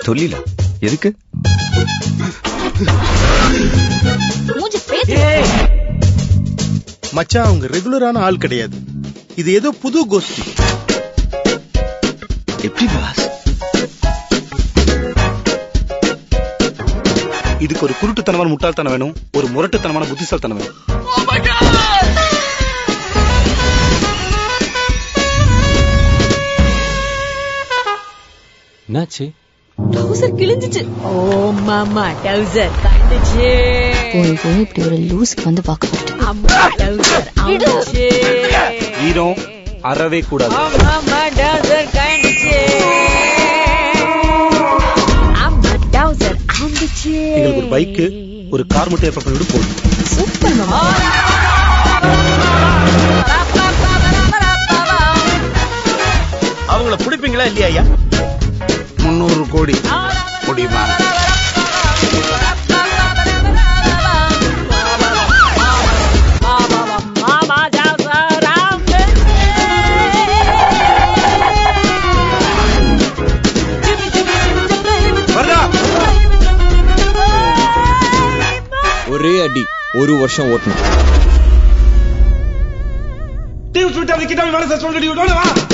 தொழிலா எதுக்கு மூஞ்சி பேத்து மச்சான் அவங்க ரெகுலரான ஆள் கிடையாது இது ஏதோ புது கோஷ்டி எப்படி பாஸ் இதுக்கு ஒரு குருட்டுத்தனமான முட்டாள்தனம் வேணும் ஒரு முரட்டுத்தனமான புத்திசாலித்தனம் வேணும் என்னாச்சு டவுசர் கிழிஞ்சிச்சு ஓ மாமா டவுசர் கண்டுச்சு போய் போய் இப்படி ஒரு லூஸ்க்கு வந்து வாக்கப்பட்டு அம்மா டவுசர் அவுந்துச்சு வீரம் அறவே கூடாது அம்மா டவுசர் கண்டுச்சு அம்மா டவுசர் அவுந்துச்சு எங்களுக்கு ஒரு பைக்கு ஒரு கார் மட்டும் ஏற்பாடு பண்ணிவிட்டு போதும் சூப்பர் மாமா அவங்கள பிடிப்பீங்களா இல்லையா ஐயா முன்னூறு கோடி முடியுமா மாமா டவுசர் வருதா ஒரே அடி ஒரு வருஷம் ஓட்டணும் டீம் ஸ்விட்டர் விக்கிட்டாமி மேல சஸ்பெண்ட் பண்ணி விட்டோம் வா